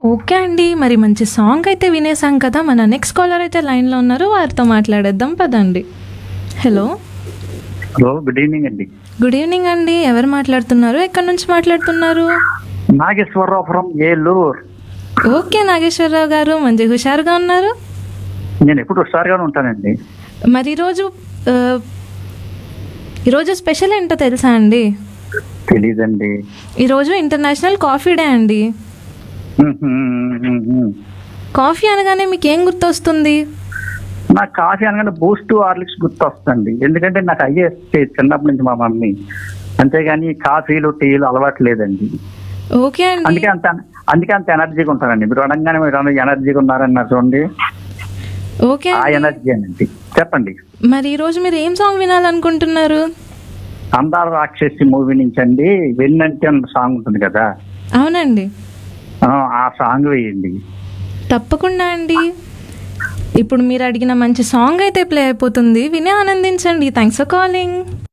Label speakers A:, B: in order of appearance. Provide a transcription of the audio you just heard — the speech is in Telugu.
A: ఓకే అండి మరి మంచి సాంగ్ అయితే వినేసాం కదా మన నెక్స్ట్ కాలర్ అయితే లైన్లో ఉన్నారు వారితో మాట్లాడేద్దాం పదండి హలో
B: హలో గుడ్ ఈవినింగ్ అండి
A: గుడ్ ఈవినింగ్ అండి ఎవరు మాట్లాడుతున్నారు ఎక్కడి నుంచి మాట్లాడుతున్నారు
B: నాగేశ్వరరాపురం ఏలూరు
A: ఓకే నాగేశ్వరరావు గారు మంచి హుషారుగా ఉన్నారు
B: నేను ఎప్పుడు హుషారుగానే ఉంటానండి
A: మరి ఈరోజు ఆ, ఈరోజు స్పెషల్ ఏంటో తెలుసా అండి
B: తెలీదండి
A: ఈరోజు ఇంటర్నేషనల్ కాఫీ డే అండి కాఫీ అనగానే మీకు ఏం గుర్తొస్తుంది
B: నాకు కాఫీ అనగానే బూస్ట్ హార్లిక్స్ గుర్తొస్తుంది ఎందుకంటే నాకు అయ్యే చిన్నప్పటి నుంచి మా మమ్మీ అంతేగాని కాఫీలు టీలు అలవాటు లేదండి
A: ఓకే అండి
B: అందుకే అంత అందుకే అంత ఎనర్జీగా ఉంటానండి మీరు అనగానే మీరు అన్న ఎనర్జీగా ఉన్నారన్నారు చూడండి
A: ఓకే
B: ఆ
A: అండి.
B: ఎనర్జీ అండి చెప్పండి
A: మరి ఈరోజు మీరు ఏం సాంగ్ వినాలనుకుంటున్నారు
B: అందాల రాక్షసి మూవీ నుంచి అండి వెన్నంటే అన్న సాంగ్ ఉంటుంది కదా
A: అవునండి
B: ఆ, ఆ సాంగ్ వేయండి
A: తప్పకుండా అండి ఇప్పుడు మీరు అడిగిన మంచి సాంగ్ అయితే ప్లే అయిపోతుంది విని ఆనందించండి థ్యాంక్స్ ఫర్ కాలింగ్